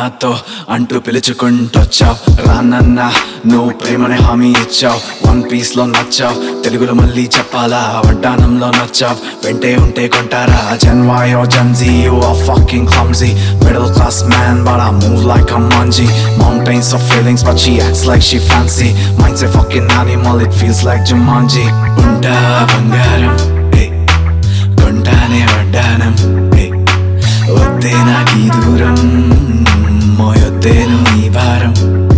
నాతో అంటూ పిలుచుకుంటొచ్చావ్ రానన్నా నువ్వు ప్రేమని హామీ ఇచ్చావ్ వన్ పీస్ లో నచ్చావ్ తెలుగులో మళ్ళీ చెప్పాలా వడ్డానంలో నచ్చావ్ వెంటే ఉంటే కొంటారా జన్వాయో జన్జీ you are fucking clumsy middle class man but I move like a manji mountains of feelings but she acts like she fancy mine's a fucking animal it feels like Jumanji ఉంటావా బంగారం ఏ కొంటానే వడ్డానం ఏ వద్దే నాకు ఈ దూరం మోయొద్దేను ఈ భారం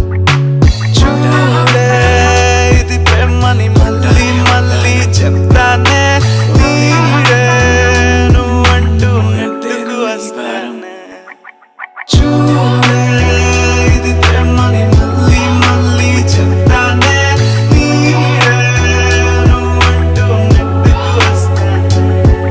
చూడే ఇది ప్రేమని మళ్ళీ మళ్ళీ చెప్తానే నీడే నువ్వంటూ నెట్టుకు వస్తానే చూడే ఇది ప్రేమని మళ్ళీ మళ్ళీ చెప్తానే నీడే నువ్వంటూ నెట్టుకు వస్తానే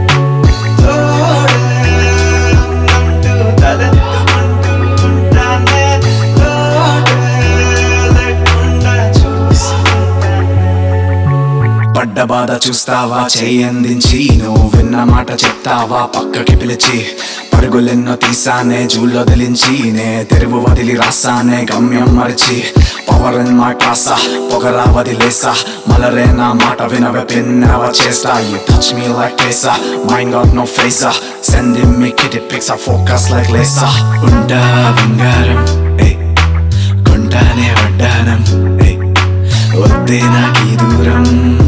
తోడే అంటూ తలెత్తుకుంటూ ఉంటానే తోడే లేకుండా చూసుకుంటానే పడ్డ బాధ చూస్తావా చేయందించి నువ్వు విన్న మాట చెప్తావా పక్కకి పిలిచి పరుగులెన్నో తీసానే జూల్లో దిలించి నే తెరువు వదిలి రాసానే గమ్యం మరిచి పవర్ ఇన్ మై కాసా పొగరా వదిలేసా మలరే నా మాట వినవే పిన్నవ చేస్తా యు టచ్ మీ లైక్ కేసా మైండ్ గాట్ నో ఫేసా సెండింగ్ మీ కిటి పిక్స్ ఆ ఫోకస్ లైక్ లేసా ఉంటావా బంగారం ఏ కొంటానే వడ్డానం ఏ వద్దే నాకు ఈ దూరం